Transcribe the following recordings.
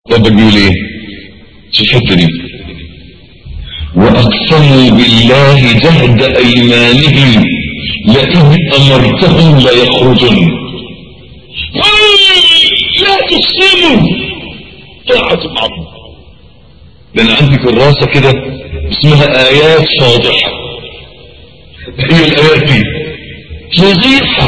ربك بيقول ايه في الحته دي واقسموا بالله جهد ايمانهم لئن امرتهم ليخرجن لا تقسموا طاعة معروف لان عندي كراسة كده اسمها ايات فاضحة هي الايات دي فضيحة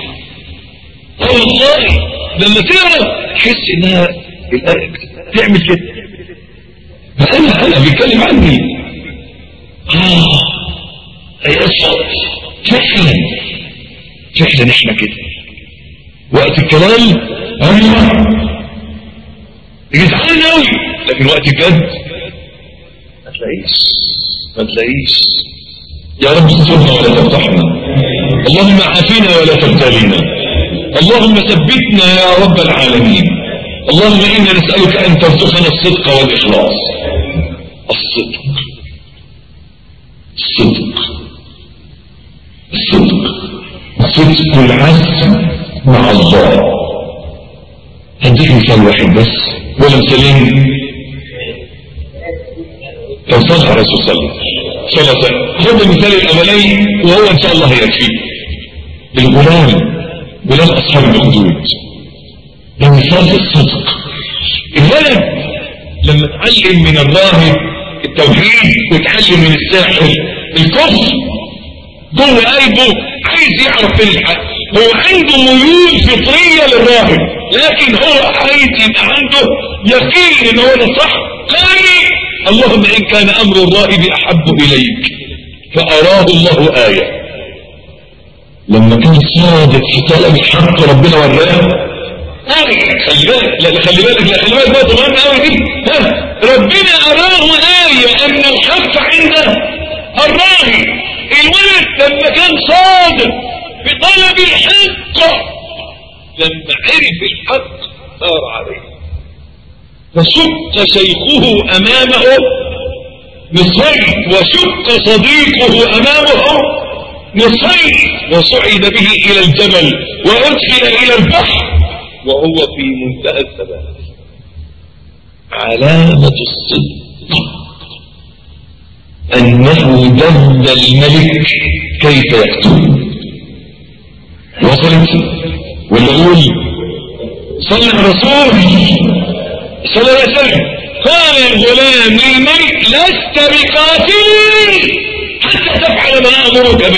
والله لما تقرا تحس انها الآية تعمل كده انا انا بيتكلم عني اه ايات فاضحة فعلا فعلا احنا كده وقت الكلام ايوه يزعلنا قوي لكن وقت الجد ما تلاقيش ما تلاقيش يا رب استرنا ولا تفتحنا اللهم عافنا ولا تبتلينا اللهم ثبتنا يا رب العالمين اللهم انا نسالك ان ترزقنا الصدق والاخلاص الصدق الصدق الصدق صدق العزم مع الله هديك مثال واحد بس ولا مثالين لو صلى الرسول صلى الله عليه وسلم خذ المثال الاولاني وهو ان شاء الله يكفي الغلام غلام اصحاب الاخدود ده مثال الصدق الولد لما اتعلم من الراهب التوحيد وتعلم من الساحر الكفر جوه قلبه عايز يعرف فين الحق هو عنده ميول فطريه للراهب لكن هو عايز يبقى عنده يقين ان هو ده صح ثاني اللهم ان كان امر الراهب احب اليك فاراه الله ايه لما كان صادق في طلب الحق ربنا وراه خلي بالك لا خلي بالك لا خلي بالك بقى مهم قوي دي ها ربنا اراه ايه ان الحق عنده الراهب الولد لما كان صادق في طلب الحق لما عرف الحق ثار عليه فشق شيخه امامه نصيب وشق صديقه امامه نصيب وصعد به الى الجبل وادخل الى البحر وهو في منتهى الثبات علامة الصدق أنه دل الملك كيف يكتب وصلت ولا أقول صلى الرسول صلى الله عليه وسلم قال الغلام للملك لست بقاتل حتى تفعل ما أمرك به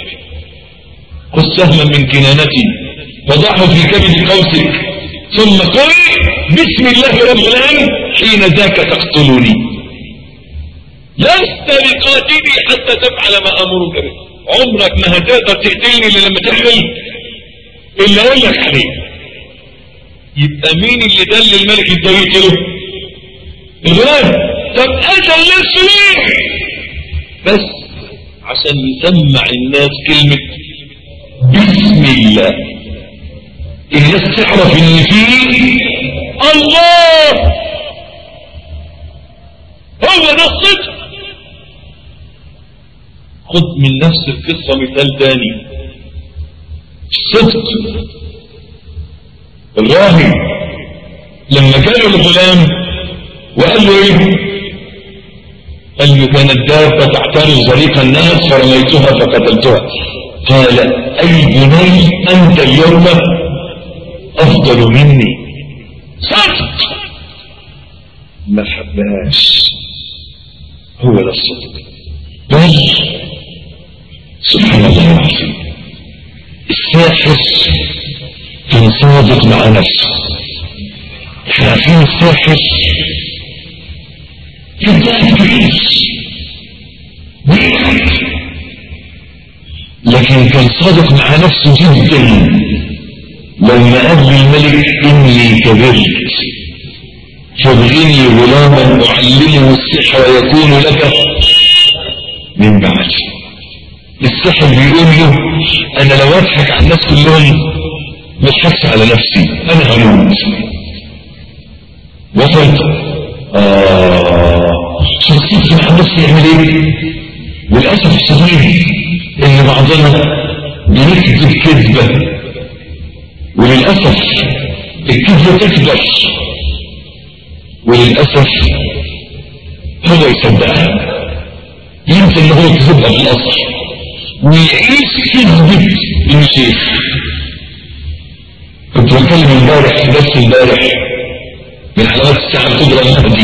خذ سهما من كنانتي وضعه في كبد قوسك ثم قل بسم الله رب الغلام حين ذاك تقتلني لست بقاتلي حتى تفعل ما امرك به عمرك ما هتقدر تقتلني الا لما تعمل اللي اقول لك عليه يبقى مين اللي دل الملك ازاي يقتله الغلام طب قتل نفسه ليه بس عشان يسمع الناس كلمة بسم الله الناس تعرف ان فيه الله هو ده الصدق خد من نفس القصة مثال تاني الصدق الراهب لما جاء الغلام وقال له ايه قال له كانت دابة تعترض طريق الناس فرميتها فقتلتها قال اي بني انت اليوم افضل مني صدق ما حبهاش هو ده الصدق بل سبحان الله العظيم الساحر كان صادق مع نفسه احنا عارفين الساحر كذاب بعيش لكن كان صادق مع نفسه جدا لما قال الملك اني كبرت فابغني غلاما اعلمه السحر ويكون لك من بعد السحر بيقول له انا لو اضحك على الناس كلهم ما اضحكش على نفسي انا هموت وصلت آه شخصيتي مع نفسي يعمل ايه وللاسف الشديد ان بعضنا بنكذب كذبه وللاسف الكذبه تكبر وللأسف هو يصدقها ينسى ان هو كذبها في الأصل ويعيش كذبة انه شيخ كنت بتكلم امبارح في درس امبارح من علامات الساعة الكبرى المهدي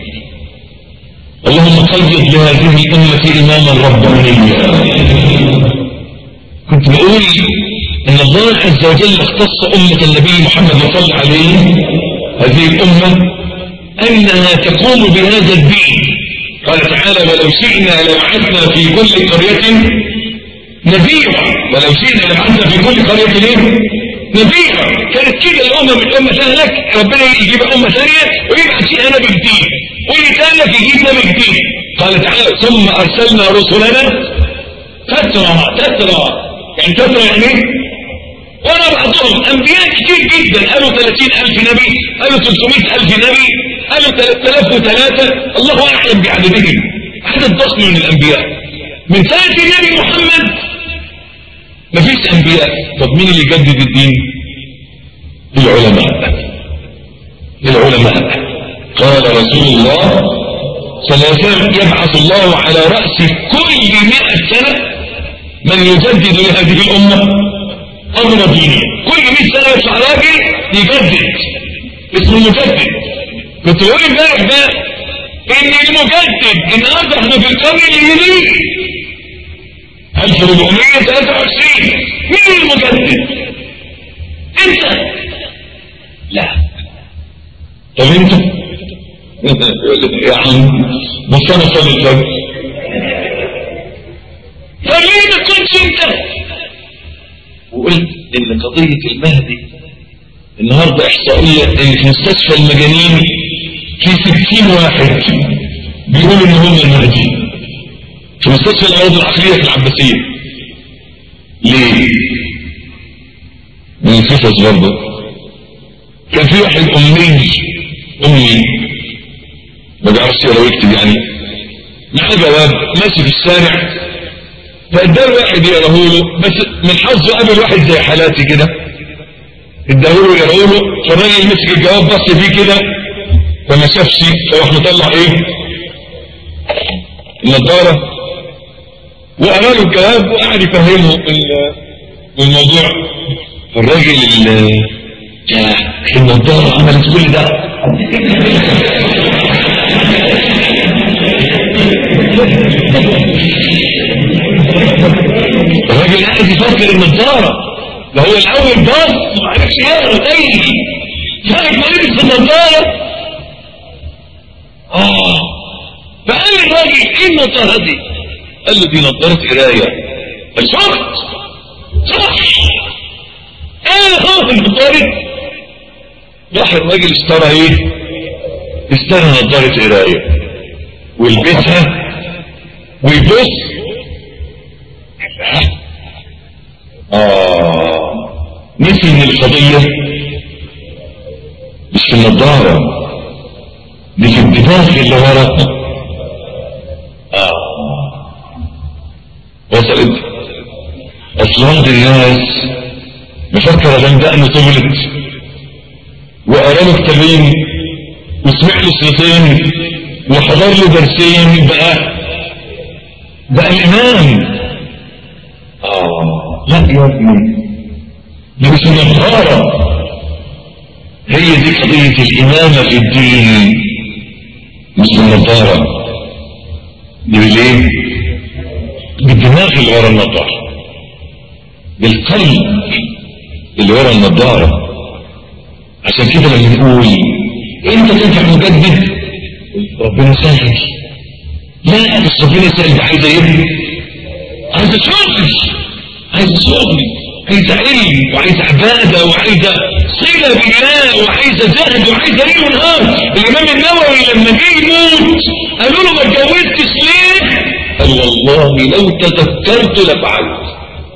اللهم قيد لهذه الأمة إماما ربانيا كنت بقول ان الله عز وجل اختص امة النبي محمد صلى الله عليه هذه الامة انها تقوم بهذا الدين قال تعالى ولو شئنا لبعثنا في كل قرية نذيرا ولو شئنا لبعثنا في كل قرية ايه نذيرا كانت كده الامم الامة تهلك ربنا يجيب امة ثانية ويبعث فيها نبي جديد ويتهلك يجيب نبي جديد قال تعالى ثم ارسلنا رسلنا تترى تترى يعني تترى يعني ايه وانا بعضهم انبياء كتير جدا قالوا 30 الف نبي قالوا 300 الف نبي قالوا 3003 الله اعلم بعددهم عدد ضخم من الانبياء من سنة النبي محمد مفيش انبياء طب مين اللي يجدد الدين العلماء العلماء قال رسول الله صلى الله عليه وسلم يبعث الله على رأس كل مئة سنة من يجدد لهذه الأمة أمر ديني كل 100 سنة يطلع راجل يجدد اسمه مجدد كنت بقول امبارح بقى ان المجدد النهارده احنا في القرن الهجري 1423 مين المجدد؟ انت لا طب انت يا عم بص انا صلي الفجر فليه ما كنتش انت وقلت ان قضية المهدي النهاردة احصائية ان في مستشفى المجانين في ستين واحد بيقولوا ان هم المهدي في مستشفى الامراض العقلية في العباسية ليه من القصص برضه كان في واحد امي امي ما بيعرفش يقرا ويكتب يعني معاه جواب ماشي في الشارع فاداه واحد يقراه له بس من حظه قابل واحد زي حالاتي كده اداه له يقراه له فالراجل مسك الجواب بص فيه كده فما شافش فراح مطلع ايه النضاره وقرا له الجواب وقعد يفهمه الموضوع الراجل النضاره عملت كل ده الراجل قاعد يفكر النضاره ده هو الاول بص ما عرفش يقرا تاني شايف ما لبس النضاره اه فقال الراجل ايه النضاره دي؟ قال له دي نضاره قرايه قال شفت صح ايه هو النضاره راح الراجل اشترى ايه؟ اشترى نضاره قرايه ويلبسها ويبص آه نسي ان القضية مش في النظارة دي في الدماغ اللي ورا آه وصلت اصل بعض الناس مفكر ان دقنه طولت وقرا له كتابين وسمع له صوتين وحضر له درسين بقى بقى الإمام آه لا يا ابني دي مش النظارة هي دي قضية الإمامة في الدين مش النظارة دي بالايه؟ بالدماغ اللي ورا النظارة بالقلب اللي ورا النظارة عشان كده لما نقول انت تنفع مجدد ربنا سهل لا بس ربنا سهل عايزه يبني عايزه شغل عايزه شغل عايزه علم وعايزه عباده وعايزه صله بالله وعايزه زهد وعايزه ليل ونهار الامام النووي لما جه يموت قالوا له ما اتجوزتش ليه؟ قال والله لو تذكرت لفعلت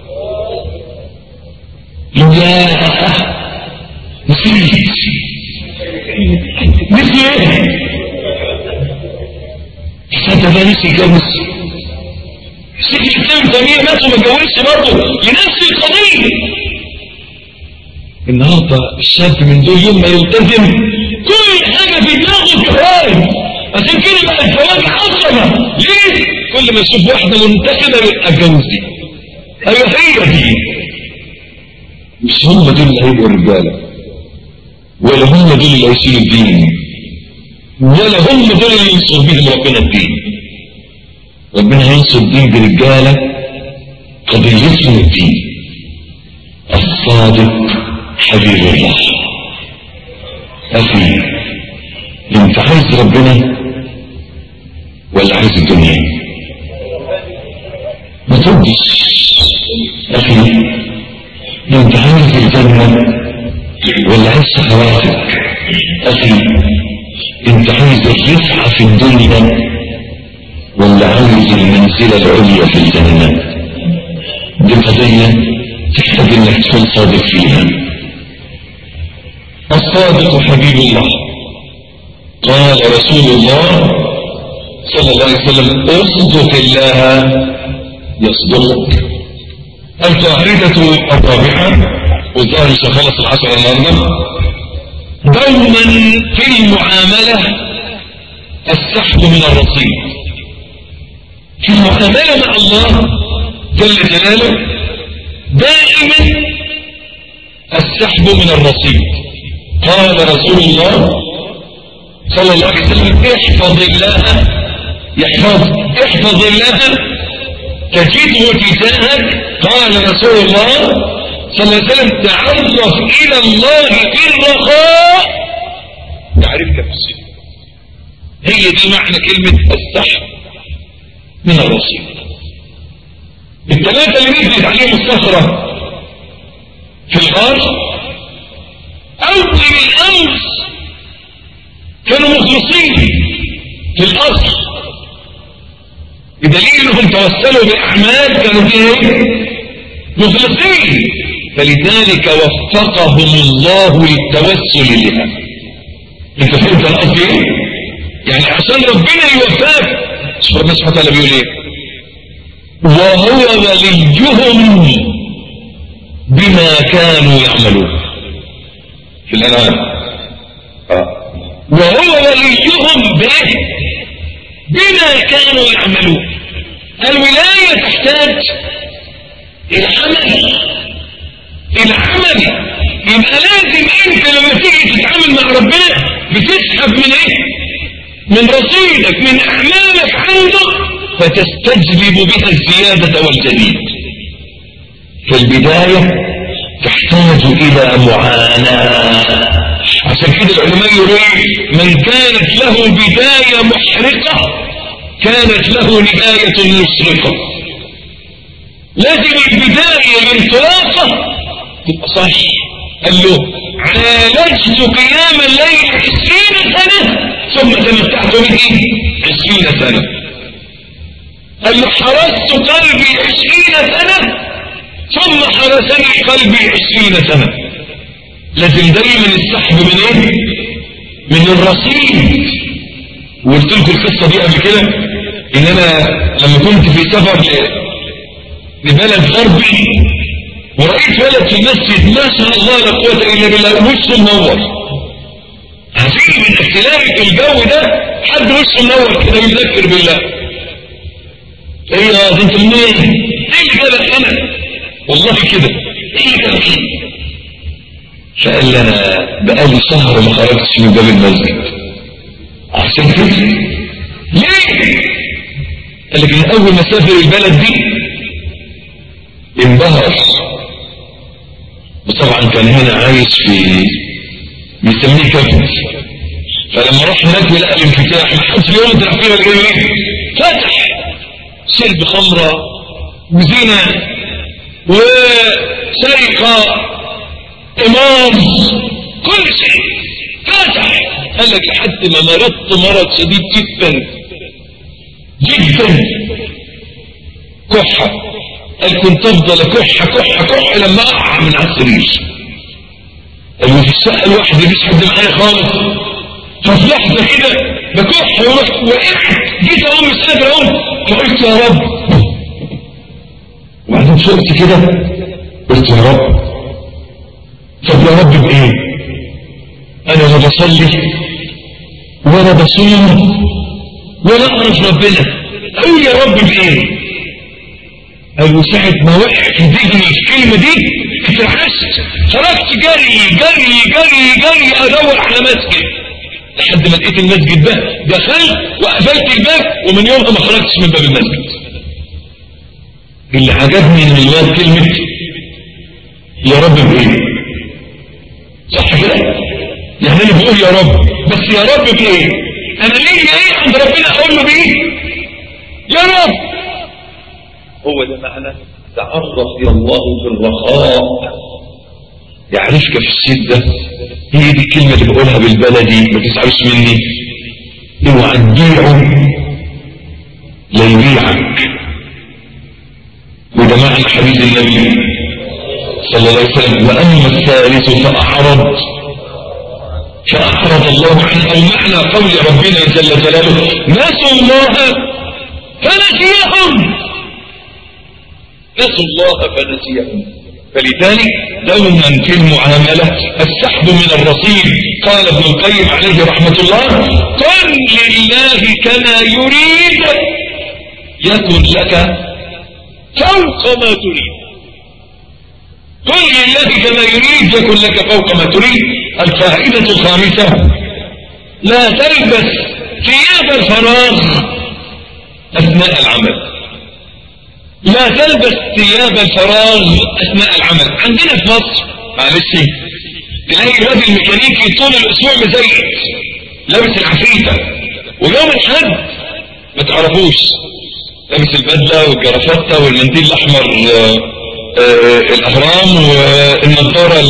يا نسيت نسي ايه؟ حتى ده نسي يتجوز شيخ الاسلام تيميه مات وما اتجوزش برضه لنفس القضيه النهارده الشاب من دول يوم ما يلتزم كل حاجه في دماغه عشان كده بقى الزواج عظمة ليه؟ كل ما يشوف واحدة منتخبة يبقى اتجوز دي ايوه هي دي مش هم دول اللي هيبقوا رجالة ولا هم دول اللي هيشيلوا الدين ولا هم دول اللي ينصر بيهم ربنا الدين ربنا هينصر الدين برجالة قضيتهم الدين الصادق حبيب الله أخي انت عايز ربنا ولا عايز الدنيا ما تردش أخي انت عايز الجنة ولا عايز شهواتك أخي انت عايز الرفعة في الدنيا ولا عايز المنزلة العليا في الجنة دي قضية تحتاج انك تكون صادق فيها الصادق حبيب الله قال رسول الله صلى الله عليه وسلم اصدق الله يصدقك القاعدة الرابعة والظاهر مش هخلص العشرة النهارده دوما في المعاملة السحب من الرصيد في المعاملة مع الله جل جلاله دائما السحب من الرصيد قال رسول الله صلى الله عليه وسلم احفظ الله يحفظ احفظ الله تجده تجاهك قال رسول الله صلى الله عليه وسلم تعرف إلى الله في الرخاء تعرفك في السنة هي دي معنى كلمة السحب من الرصيد الثلاثة اللي نزلت عليهم الصخرة في الغار أول الأمر كانوا مخلصين في الأصل بدليل انهم توسلوا بأعمال كانوا فيها مخلصين فلذلك وفقهم الله للتوسل لها انت فهمت انا قصدي ايه؟ يعني عشان ربنا يوفقك شوف ربنا سبحانه وتعالى بيقول ايه؟ وهو وليهم بما كانوا يعملون في الانعام آه. وهو وليهم بايه؟ بما كانوا يعملون الولاية تحتاج إلى عمل إلى عمل يبقى لازم أنت لما تيجي تتعامل مع ربنا بتسحب من إيه؟ من رصيدك من أعمالك عنده فتستجلب بها الزيادة والجديد فالبداية تحتاج إلى معاناة عشان كده العلماء يقولون من كانت له بداية محرقة كانت له نهاية مشرقة لازم البداية الانطلاقة تبقى صح قال له عالجت قيام الليل عشرين سنة ثم تمتعت به عشرين سنة قال له حرست قلبي عشرين سنة ثم حرسني قلبي عشرين سنة لازم دايما السحب من ايه من الرصيد وقلت لكم القصة دي قبل كده ان انا لما كنت في سفر لبلد غربي ورأيت ولد في المسجد ما شاء الله لا قوة الا بالله وشه منور عجيب انك تلاقي في الجو ده حد وشه منور كده يذكر بالله ايه يا ده انت منين ايه اللي جابك هنا والله كده ايه اللي جابك هنا فقال لي انا بقالي شهر ما خرجتش من باب المسجد عشان كده ليه قال لك من اول ما سافر البلد دي انبهر وطبعا كان هنا عايش في بيسميه كبد فلما راح هناك ولقى الانفتاح ما حدش بيقول انت فيها الجاي فتح شرب خمره وزنا وسرقه امام كل شيء فتح قال لك لحد ما مرضت مرض شديد جدا جدا كحة قال كنت افضل كحة كحة كحة لما اقع من على السرير قال في الشقة لوحدي مفيش حد معايا خالص ففي لحظة كده بكح ورحت وقعت جيت اقوم مش قادر اقوم فقلت يا رب وبعدين شفت كده قلت يا رب طب يا رب بايه انا لا بصلي ولا بصوم ولا اعرف ربنا اقول يا رب بايه قالوا ساعة ما وقع في ذهني الكلمة دي اترعشت خرجت جري جري جري جري ادور على مسجد لحد ما لقيت المسجد ده دخلت وقفلت الباب ومن يومها ما خرجتش من باب المسجد اللي عجبني من الواد كلمة يا رب بايه صح كده يعني انا بقول يا رب بس يا رب بايه انا ليه ايه عند ربنا اقول له بايه يا رب هو ده معنى تعرف الى الله في الرخاء يعرفك في الشدة هي دي الكلمة اللي بقولها بالبلدي ما تزعلوش مني اوعى تبيعه لا يبيعك وده معنى حديث النبي صلى الله عليه وسلم واما الثالث فاعرض فاعرض الله عنه او معنى قول ربنا جل جلاله نسوا الله فنسيهم نسوا الله فنسيهم فلذلك دوما في المعاملة السحب من الرصيد قال ابن القيم عليه رحمة الله كن لله كما يريد يكن لك فوق ما تريد كن لله كما يريد يكن لك فوق ما تريد الفائدة الخامسة لا تلبس ثياب الفراغ أثناء العمل لا تلبس ثياب الفراغ أثناء العمل عندنا في مصر معلش تلاقي الواد الميكانيكي طول الأسبوع مزيت لابس العفريتة ويوم الحد ما تعرفوش لابس البدلة والجرافطة والمنديل الأحمر آآ آآ الأهرام والنظارة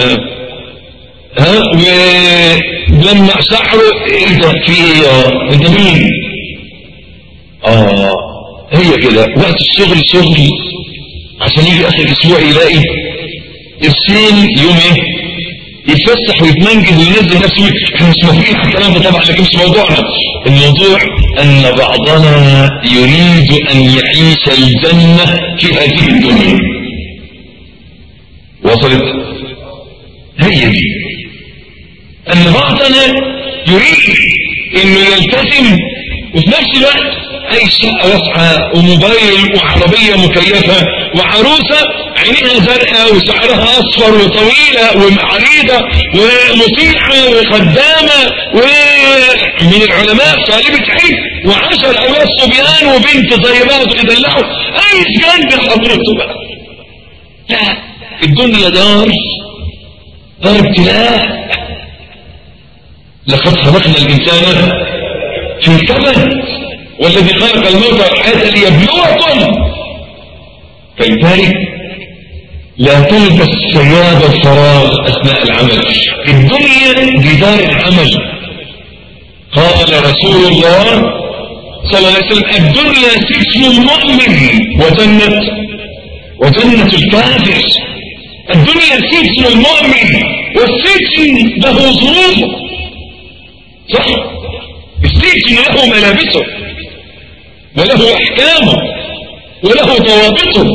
ها ولما شعره ايه ده في ايه انت مين اه هي كده وقت الشغل شغل عشان يجي اخر الاسبوع يلاقي قرشين يوم ايه يتفسح ويتمنجد وينزل نفسه احنا مش موافقين على الكلام ده طبعا لكن مش موضوعنا الموضوع ان بعضنا يريد ان يعيش الجنة في هذه الدنيا وصلت هي دي ان بعضنا يريد انه يلتزم وفي نفس الوقت اي شقة واسعة وموبايل وعربية مكيفة وعروسة عينيها زرقاء وشعرها اصفر وطويلة وعريضة ومطيعة وخدامة ومن العلماء طالبة علم وعشر اولاد صبيان وبنت طيبات يدلعوا عايز جنب حضرته بقى لا الدنيا دار دار ابتلاء لقد خلقنا الانسان في كبد والذي خلق الموت والحياة ليبلوكم فلذلك لا تلبس ثياب الفراغ اثناء العمل الدنيا جدار العمل قال رسول الله صلى الله عليه وسلم الدنيا سجن المؤمن وجنة وجنة الكافر الدنيا سجن المؤمن والسجن له ظروفه صح السجن له ملابسه وله احكامه وله ضوابطه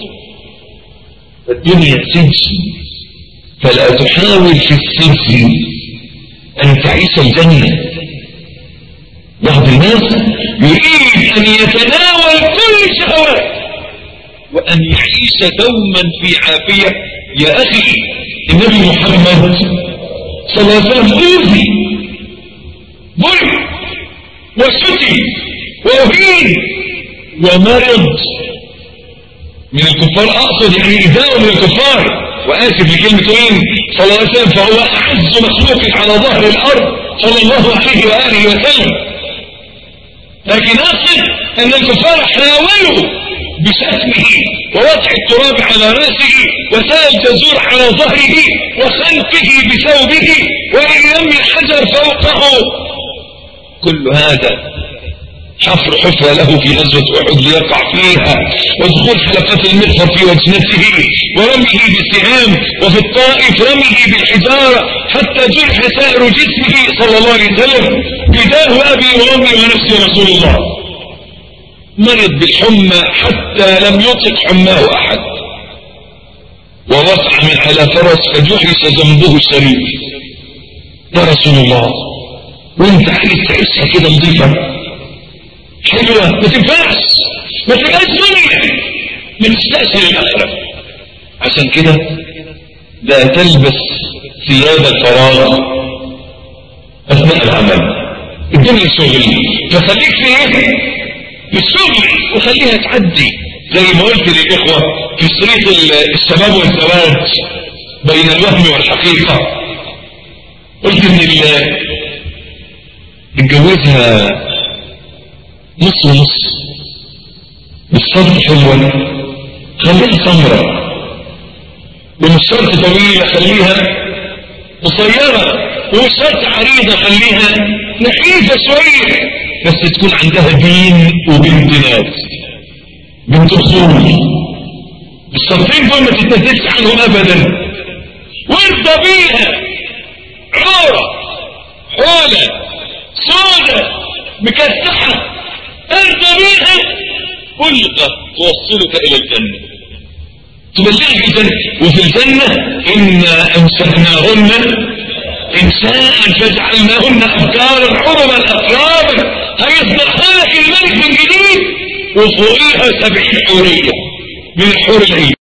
الدنيا سجن فلا تحاول في السجن ان تعيش الجنة بعض الناس يريد ان يتناول كل شهوات وان يعيش دوما في عافية يا اخي النبي محمد صلى الله عليه وسلم اوذي ظلم وشتي وأهين ومرض من الكفار أقصد يعني إذاء من الكفار وآسف لكلمة مين صلى الله عليه وسلم فهو أعز مخلوق على ظهر الأرض صلى الله عليه وآله وسلم لكن أقصد أن الكفار حاولوا بشتمه ووضع التراب على رأسه وسال الجزور على ظهره وخنقه بثوبه ورمي الحجر فوقه كل هذا حفر حفرة له في غزوة أحد ليقع فيها ودخول حلقات المغفر في وجنته ورميه بالسهام وفي الطائف رميه بالحجارة حتى جرح سائر جسمه صلى الله عليه وسلم بداه أبي وأمي ونفسي رسول الله مرض بالحمى حتى لم يطلق حماه أحد ووقع من على فرس فجحس ذنبه الشريف يا رسول الله وانت عايز تعيشها كده نظيفة حلوة ما تنفعش ما تبقاش دنيا ما تستأسل الآخرة عشان كده لا تلبس ثياب الفراغ أثناء العمل الدنيا شغل فخليك في ايه في الشغل وخليها تعدي زي ما قلت للإخوة في شريط الشباب والزواج بين الوهم والحقيقة قلت ان اللي اتجوزها نص ونص بالصبر حلوة خليها سمرة ومش شرط طويلة خليها قصيرة ومش شرط عريضة خليها نحيفة شوية بس تكون عندها دين وبنت ناس بنت اصول الشرطين دول ما تتنزلش عنهم ابدا وارضى بيها عورة حولة سودة مكسحة ارضى بيها قلقة توصلك الى الجنة تبلغك الجنة وفي الجنة إنا أمسكناهن إنساء فجعلناهن أفكارا حرما أفرابا هيصنعها لك الملك من جديد وفوقيها سبعين حورية من الحور العين